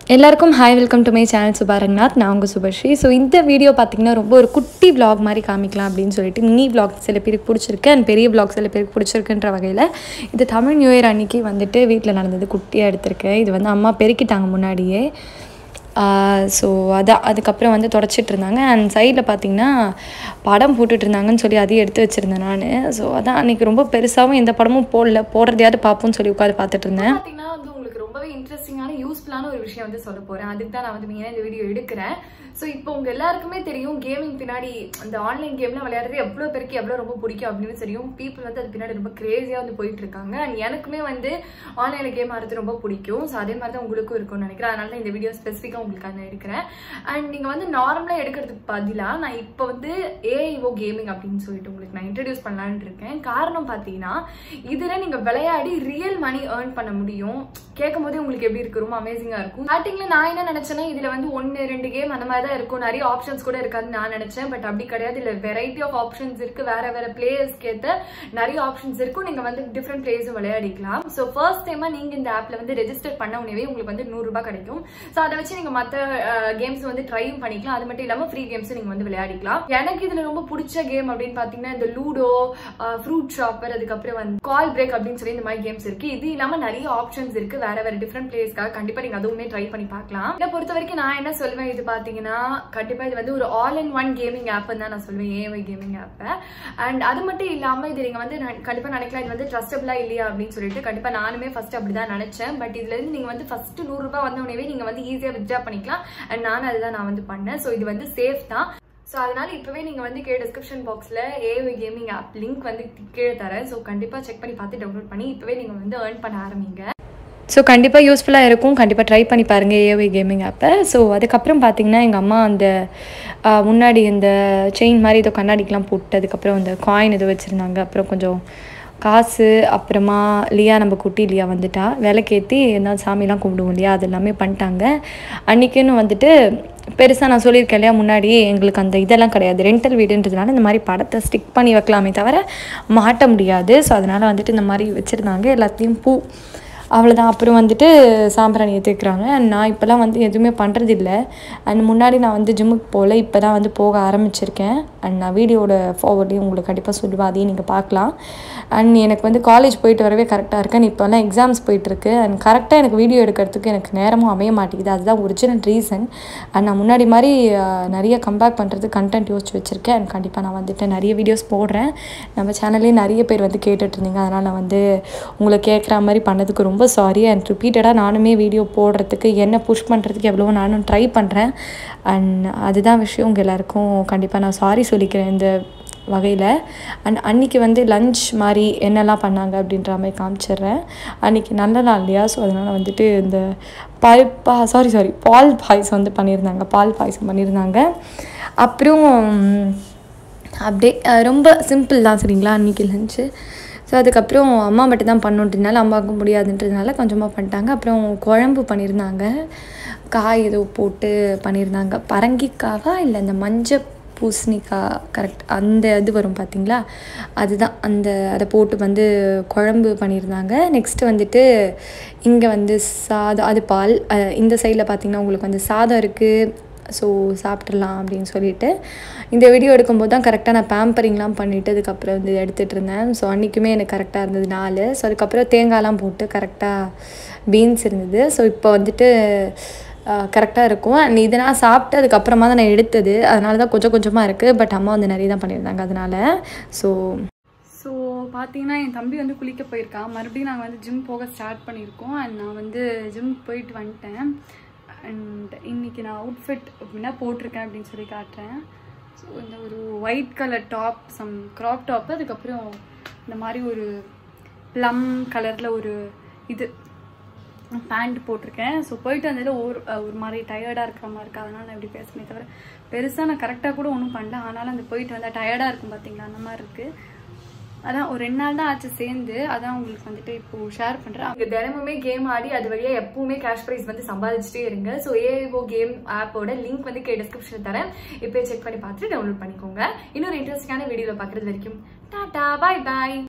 எல்லாருக்கும் hi welcome to my channel Subha Ranganath நான் உங்கள் சுபஸ்ரீ ஸோ இந்த வீடியோ பார்த்தீங்கன்னா ரொம்ப ஒரு குட்டி vlog மாதிரி காமிக்கலாம் அப்படின்னு சொல்லிட்டு மினி vlog சில பேருக்கு பிடிச்சிருக்கு அண்ட் பெரிய vlog சில பேருக்கு பிடிச்சிருக்குன்ற வகையில் இது தமிழ் நியூ இயர் அன்னைக்கு வந்துட்டு வீட்டில் நடந்தது குட்டியாக எடுத்திருக்கேன் இது வந்து அம்மா பெருக்கிட்டாங்க முன்னாடியே ஸோ அதான் அதுக்கப்புறம் வந்து தொடச்சிட்டு இருந்தாங்க அண்ட் சைடில் பார்த்தீங்கன்னா படம் போட்டுட்டு இருந்தாங்கன்னு சொல்லி அதையும் எடுத்து வச்சுருந்தேன் நான் ஸோ அதான் அன்றைக்கி ரொம்ப பெருசாகவும் எந்த படமும் போடல போடுறதையாவது பார்ப்போம்னு சொல்லி உட்காந்து பார்த்துட்டு இருந்தேன் பாத்தீங்கன்னா வந்து உங்களுக்கு ரொம்பவே இன்ட்ரெஸ்டிங்கான யூஸ்ஃபுல்லான ஒரு விஷயம் வந்து சொல்ல போறேன் அதுக்கு தான் நான் வந்து மெயினாக இந்த வீடியோ எடுக்கிறேன் ஸோ இப்போ உங்க எல்லாருக்குமே தெரியும் கேமிங் பின்னாடி அந்த ஆன்லைன் கேம்ல விளையாடுறது எவ்வளோ பேருக்கு எவ்வளோ ரொம்ப பிடிக்கும் அப்படின்னு தெரியும் பீப்புள் வந்து அது பின்னாடி ரொம்ப கிரேசியா வந்து போயிட்டு இருக்காங்க அண்ட் எனக்குமே வந்து ஆன்லைன்ல கேம் ஆடுறது ரொம்ப பிடிக்கும் ஸோ அதே மாதிரி தான் உங்களுக்கும் இருக்கும்னு நினைக்கிறேன் அதனால தான் இந்த வீடியோ ஸ்பெசிஃபிக்காக உங்களுக்கு நான் எடுக்கிறேன் அண்ட் நீங்க வந்து நார்மலா எடுக்கிறதுக்கு பதிலாக நான் இப்போ வந்து ஏஐஓ கேமிங் அப்படின்னு சொல்லிட்டு உங்களுக்கு நான் இன்ட்ரடியூஸ் பண்ணலான்னு இருக்கேன் காரணம் பார்த்தீங்கன்னா இதுல நீங்க விளையாடி ரியல் மணி ஏர்ன் பண்ண முடியும் கேட்கும் போதே உங்களுக்கு எப்படி இருக்கு ரொம்ப அமேசிங்கா இருக்கும் ஸ்டார்டிங்ல நான் என்ன நினைச்சேன்னா இதுல வந்து ஒன்னு ரெண்டு கேம் அந்த மாதிரி தான் இருக்கும் நிறைய ஆப்ஷன்ஸ் கூட இருக்காதுன்னு நான் நினைச்சேன் பட் அப்படி கிடையாது இல்ல வெரைட்டி ஆஃப் ஆப்ஷன்ஸ் இருக்கு வேற வேற பிளேயர்ஸ்க்கு ஏத்த நிறைய ஆப்ஷன்ஸ் இருக்கும் நீங்க வந்து டிஃப்ரெண்ட் பிளேயர்ஸும் விளையாடிக்கலாம் ஸோ ஃபர்ஸ்ட் டைமா நீங்க இந்த ஆப்ல வந்து ரெஜிஸ்டர் பண்ண உடனே உங்களுக்கு வந்து நூறு ரூபாய் கிடைக்கும் ஸோ அதை வச்சு நீங்க மத்த கேம்ஸ் வந்து ட்ரையும் பண்ணிக்கலாம் அது மட்டும் இல்லாம ஃப்ரீ கேம்ஸ் நீங்க வந்து விளையாடிக்கலாம் எனக்கு இதுல ரொம்ப பிடிச்ச கேம் அப்படின்னு பாத்தீங்கன்னா இந்த லூடோ ஃப்ரூட் ஷாப்பர் அதுக்கப்புறம் வந்து கால் பிரேக் அப்படின்னு சொல்லி இந்த மாதிரி கேம்ஸ் இருக்கு இது இல்லாம நிறைய ஆப்ஷன்ஸ் இருக்கு வேற வேற டிஃப்ரெண்ட் பிளேஸ்க்காக கண்டிப்பா நீங்க அதுவுமே ட்ரை பண்ணி பார்க்கலாம் இதை பொறுத்த வரைக்கும் நான் என்ன சொல்வேன் இது பாத்தீங்கன்னா கண்டிப்பா இது வந்து ஒரு all in one gaming app தான் நான் சொல்வேன் ஏஐ கேமிங் ஆப் அண்ட் அது மட்டும் இல்லாம இது நீங்க வந்து நான் கண்டிப்பா நினைக்கலாம் இது வந்து ட்ரஸ்டபிளா இல்லையா அப்படின்னு சொல்லிட்டு கண்டிப்பா நானுமே ஃபர்ஸ்ட் அப்படிதான் நினைச்சேன் பட் இதுல இருந்து நீங்க வந்து ஃபர்ஸ்ட் நூறு ரூபாய் வந்த உடனே நீங்க வந்து ஈஸியா வித்ட்ரா பண்ணிக்கலாம் அண்ட் நானும் அதுதான் நான் வந்து பண்ணேன் ஸோ இது வந்து சேஃப் தான் ஸோ அதனால இப்போவே நீங்கள் வந்து கீழே டிஸ்கிரிப்ஷன் பாக்ஸில் ஏஐ கேமிங் ஆப் லிங்க் வந்து கீழே தரேன் ஸோ கண்டிப்பாக செக் பண்ணி பார்த்து டவுன்லோட் பண்ணி இப்போவே நீங்கள் வந்து ஏர்ன் பண்ண ஆரம்பிங்க ஸோ கண்டிப்பாக யூஸ்ஃபுல்லாக இருக்கும் கண்டிப்பாக ட்ரை பண்ணி பாருங்கள் ஏஐ கேமிங் ஆப்பை ஸோ அதுக்கப்புறம் பார்த்தீங்கன்னா எங்கள் அம்மா அந்த ஆ, முன்னாடி இந்த செயின் மாதிரி ஏதோ கண்ணாடிக்கெலாம் போட்டு அதுக்கப்புறம் அந்த காயின் ஏதோ வச்சுருந்தாங்க அப்புறம் கொஞ்சம் காசு அப்புறமா லியா நம்ம குட்டி லியா வந்துட்டா விளக்கேற்றி எதாவது சாமிலாம் கும்பிடுவோம் இல்லையா அது எல்லாமே பண்ணிட்டாங்க அன்றைக்கின்னு வந்துட்டு பெருசாக நான் சொல்லியிருக்கேன் இல்லையா முன்னாடி எங்களுக்கு அந்த இதெல்லாம் கிடையாது ரெண்டல் வீடுன்றதுனால இந்த மாதிரி படத்தை ஸ்டிக் பண்ணி வைக்கலாமே தவிர மாட்ட முடியாது ஸோ அதனால் வந்துட்டு இந்த மாதிரி வச்சுருந்தாங்க எல்லாத்தையும் பூ அவ்வளோதான் அப்புறம் வந்துட்டு சாம்பிராணி ஏற்றிக்கிறாங்க அண்ட் நான் இப்போலாம் வந்து எதுவுமே பண்ணுறதில்ல அண்ட் முன்னாடி நான் வந்து ஜிம்முக்கு போகல இப்போ தான் வந்து போக ஆரம்பிச்சிருக்கேன் அண்ட் நான் வீடியோட ஃபார்வர்டையும் உங்களுக்கு கண்டிப்பாக சொல்லுவேன் அதையும் நீங்கள் பார்க்கலாம் அண்ட் எனக்கு வந்து காலேஜ் போயிட்டு வரவே கரெக்டாக இருக்கேன் இப்போல்லாம் எக்ஸாம்ஸ் போயிட்டுருக்கு அண்ட் கரெக்டாக எனக்கு வீடியோ எடுக்கிறதுக்கு எனக்கு நேரமும் அமைய மாட்டேங்குது அதுதான் ஒரிஜினல் ரீசன் அண்ட் நான் முன்னாடி மாதிரி அஹ், நிறைய கம்பேக் பண்ணுறது கண்டென்ட் யோசிச்சு வச்சுருக்கேன் அண்ட் கண்டிப்பாக நான் வந்துட்டு நிறைய வீடியோஸ் போடுறேன் நம்ம சேனல்லே நிறைய பேர் வந்து கேட்டுட்டு இருந்தீங்க அதனால் நான் வந்து உங்களை கேட்குற மாதிரி பண்ணதுக்கு ரொம்ப சாரி அண்ட் ரிப்பீட்டடாக நானுமே வீடியோ போடுறதுக்கு என்ன புஷ் பண்ணுறதுக்கு எவ்வளவோ நானும் ட்ரை பண்ணுறேன் அண்ட் அதுதான் விஷயம் உங்கள் எல்லாருக்கும் கண்டிப்பாக நான் சாரி சொல்லிக்கிறேன் இந்த வகையில் அண்ட் அன்றைக்கி வந்து லஞ்ச் மாதிரி என்னெல்லாம் பண்ணாங்க அப்படின்ற மாதிரி காமிச்சிடுறேன் அன்றைக்கி நல்ல நாள் இல்லையா ஸோ அதனால் வந்துட்டு இந்த பல்பா சாரி சாரி பால் பாயசம் வந்து பண்ணியிருந்தாங்க பால் பாயசம் பண்ணியிருந்தாங்க அப்புறம் அப்படியே அஹ், ரொம்ப சிம்பிள் தான் சரிங்களா அன்றைக்கி லஞ்சு ஸோ அதுக்கப்புறம் அம்மா மட்டும் தான் பண்ணுன்றதுனால அம்மாவுக்கு முடியாதுன்றதுனால கொஞ்சமாக பண்ணிட்டாங்க அப்புறம் குழம்பு பண்ணியிருந்தாங்க காய் ஏதோ போட்டு பண்ணியிருந்தாங்க பரங்கிக்காவா இல்லை இந்த மஞ்சள் பூசணிக்காய் கரெக்ட் அந்த இது வரும் பார்த்தீங்களா அதுதான் அந்த அதை போட்டு வந்து குழம்பு பண்ணியிருந்தாங்க நெக்ஸ்ட்டு வந்துட்டு இங்கே வந்து சாதம் அது பால் அஹ், இந்த சைடில் பார்த்தீங்கன்னா உங்களுக்கு வந்து சாதம் இருக்குது ஸோ சாப்பிட்றலாம் அப்படின்னு சொல்லிட்டு இந்த வீடியோ எடுக்கும்போது தான் கரெக்டாக நான் பேம்பரிங்லாம் பண்ணிவிட்டு அதுக்கப்புறம் வந்து எடுத்துகிட்டு இருந்தேன் ஸோ அன்றைக்குமே எனக்கு கரெக்டாக இருந்தது நாலு ஸோ அதுக்கப்புறம் தேங்காய்லாம் போட்டு கரெக்டாக பீன்ஸ் இருந்தது ஸோ இப்போ வந்துட்டு கரெக்டாக இருக்கும் அண்ட் இதை நான் சாப்பிட்டு அதுக்கப்புறமா தான் நான் எடுத்தது அதனால தான் கொஞ்சம் கொஞ்சமாக இருக்குது பட் அம்மா வந்து நிறைய தான் பண்ணியிருந்தாங்க அதனால ஸோ ஸோ பார்த்தீங்கன்னா என் தம்பி வந்து குளிக்க போயிருக்கான் மறுபடியும் நாங்கள் வந்து ஜிம் போக ஸ்டார்ட் பண்ணியிருக்கோம் அண்ட் நான் வந்து ஜிம் போயிட்டு வந்துட்டேன் அண்ட் இன்னைக்கு நான் அவுட்ஃபிட் அப்படின்னா போட்டிருக்கேன் அப்படின்னு சொல்லி காட்டுறேன் ஸோ இந்த ஒரு white colour top some crop top அதுக்கப்புறம் இந்த மாதிரி ஒரு ப்ளம் கலரில் ஒரு இது பேண்ட் போட்டிருக்கேன் ஸோ போயிட்டு வந்ததில் ஒரு ஒரு மாதிரி டயர்டாக இருக்கிற மாதிரி இருக்கு அதனால நான் இப்படி பேசுனே தவிர பெருசாக நான் கரெக்டாக கூட ஒன்றும் பண்ணல ஆனாலும் அந்த போயிட்டு வந்தால் டயர்டாக இருக்கும் பார்த்தீங்களா அந்த மாதிரி இருக்குது அதான் ஒரு ரெண்டு நாள் தான் ஆச்சு சேர்ந்து அதான் உங்களுக்கு வந்துட்டு இப்போ ஷேர் பண்றேன் அங்க தினமுமே கேம் ஆடி அது வழியா எப்பவுமே கேஷ் ப்ரைஸ் வந்து சம்பாதிச்சுட்டே இருங்க ஸோ ஏஐஓ கேம் ஆப்போட லிங்க் வந்து கே டிஸ்கிரிப்ஷன் தரேன் இப்போ செக் பண்ணி பார்த்துட்டு டவுன்லோட் பண்ணிக்கோங்க இன்னொரு இன்ட்ரெஸ்டிங்கான வீடியோவில் பார்க்குறது வரைக்கும் டாடா பாய் பாய்